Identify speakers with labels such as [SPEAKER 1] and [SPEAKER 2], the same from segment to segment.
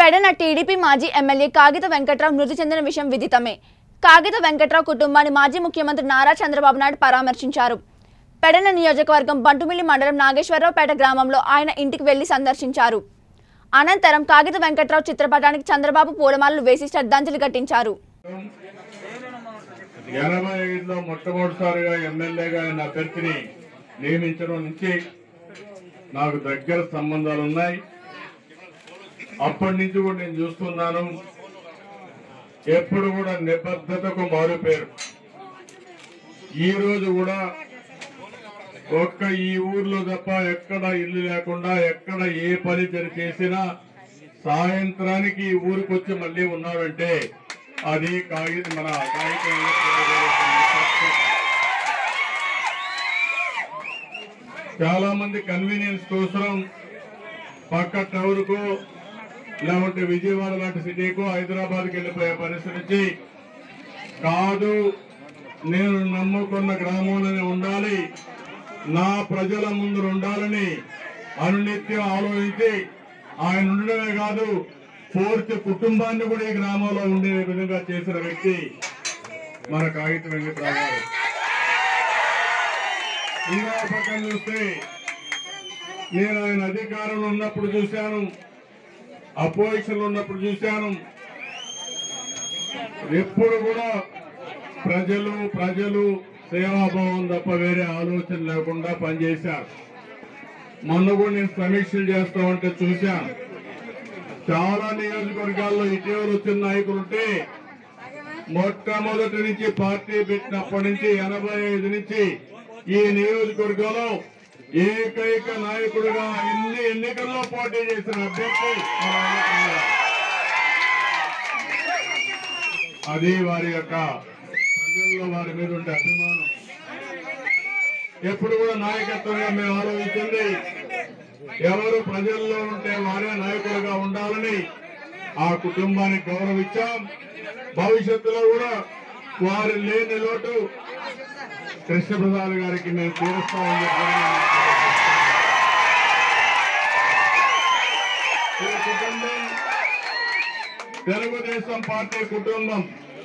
[SPEAKER 1] Pedana TDP మాజీ MLA కాగిత వెంకట్రావు మృతి చెందిన విషయం విదితమే కాగిత వెంకట్రావు కుటుంబాన్ని మాజీ ముఖ్యమంత్రి నారా చంద్రబాబు నాయుడు పరామర్శించారు పెడన నియోజకవర్గం బంటుమిల్లి మండలం నాగేశ్వరరావుపేట గ్రామంలో ఆయన ఇంటికి వెళ్లి సందర్శించారు అనంతరం కాగిత వెంకట్రావు చిత్రపటానికి చంద్రబాబు పూలమాలలు వేసి శ్రద్ధాంజలి ఘటించారు
[SPEAKER 2] ఎనభై ఐదులో మొట్టమొదటిసారిగా ఎమ్మెల్యేగా ఆయన అభ్యర్థిని నియమించడం నుంచి నాకు దగ్గర సంబంధాలు ఉన్నాయి అప్పటి నుంచి కూడా నేను చూస్తున్నాను ఎప్పుడు కూడా నిబద్ధతకు మారుపేరు ఈ రోజు కూడా ఒక్క ఈ ఊర్లో తప్ప ఎక్కడ ఇల్లు లేకుండా ఎక్కడ ఏ పని జరి చేసినా సాయంత్రానికి ఈ ఊరికి వచ్చి మళ్ళీ ఉన్నాడంటే అది కాగితం మన కాగితం చాలా మంది కన్వీనియన్స్ కోసం పక్క టౌన్ కు లేకుంటే విజయవాడ లాంటి సిటీకు హైదరాబాద్కి వెళ్ళిపోయే పరిస్థితి నుంచి కాదు నేను నమ్ముకున్న గ్రామంలోనే ఉండాలి నా ప్రజల ముందు ఉండాలని అనునిత్యం ఆలోచించి ఆయన ఉండడమే కాదు పూర్తి కుటుంబాన్ని కూడా ఈ గ్రామంలో ఉండే విధంగా చేసిన వ్యక్తి మన కాగితం వెంకట్రావు గారు ఇంకో పక్కన చూస్తే నేను ఆయన అధికారంలో ఉన్నప్పుడు చూశాను అపోజిషన్ ఉన్నప్పుడు చూశాను ఎప్పుడు కూడా ప్రజలు ప్రజలు సేవాభావం తప్ప వేరే ఆలోచన లేకుండా పనిచేశారు మొన్న కూడా నేను సమీక్షలు చేస్తా ఉంటే చూశాను చాలా నియోజకవర్గాల్లో ఇటీవల వచ్చిన నాయకులు ఉంటే మొట్టమొదటి నుంచి పార్టీ పెట్టినప్పటి నుంచి ఎనభై ఐదు నుంచి ఈ నియోజకవర్గంలో ఏకైక నాయకుడిగా ఇన్ని ఎన్నికల్లో పోటీ చేసిన అభ్యర్థి మన వెంకటరావు గారు. అది వారి యొక్క ప్రజల్లో వారి మీద ఉండే అభిమానం ఎప్పుడు కూడా నాయకత్వంగా మేము ఆలోచించింది ఎవరు ప్రజల్లో ఉంటే వారే నాయకులుగా ఉండాలని ఆ కుటుంబానికి గౌరవించాం భవిష్యత్తులో కూడా వారు లేని లోటు కృష్ణప్రసాద్ గారికి మేము తీరుస్తామని చెప్పి ఈ కుటుంబం తెలుగుదేశం పార్టీ కుటుంబం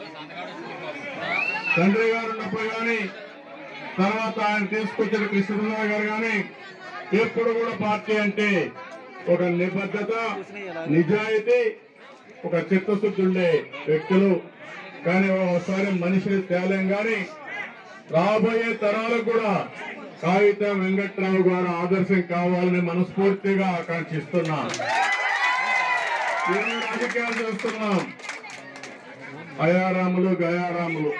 [SPEAKER 2] తండ్రి గారు ఉన్నప్పుడు కానీ తర్వాత ఆయన తీసుకొచ్చిన కృష్ణప్రసాద్ గారు కానీ ఎప్పుడు కూడా పార్టీ అంటే ఒక నిబద్ధత నిజాయితీ ఒక చిత్తశుద్ధి ఉండే వ్యక్తులు కానీ ఒకసారి మనిషిని తేలేం కానీ రాబోయే తరాలకు కూడా కాగితం వెంకట్రావు గారు ఆదర్శం కావాలని మనస్ఫూర్తిగా ఆకాంక్షిస్తున్నాం ఈరోజు రాజకీయాలు చేస్తున్నాం అయారాములు గయారాములు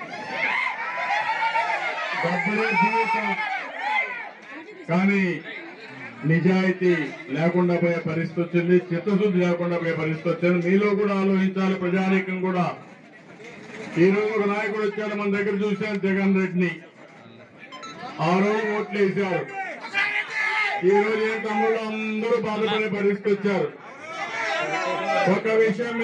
[SPEAKER 2] డబ్బులే జీవితం కానీ నిజాయితీ లేకుండా పోయే పరిస్థితి వచ్చింది చిత్తశుద్ధి లేకుండా పోయే పరిస్థితి వచ్చింది మీలో కూడా ఆలోచించాలి ప్రజానీకం కూడా ఈ రోజు ఒక నాయకుడు వచ్చాడు మన దగ్గర చూశాను జగన్ రెడ్డిని ఆ రోజు ఓట్లు వేశారు ఈ రోజు ఏం తమ్ముళ్ళు అందరూ బాధపడే పరిస్థితి వచ్చారు ఒక విషయం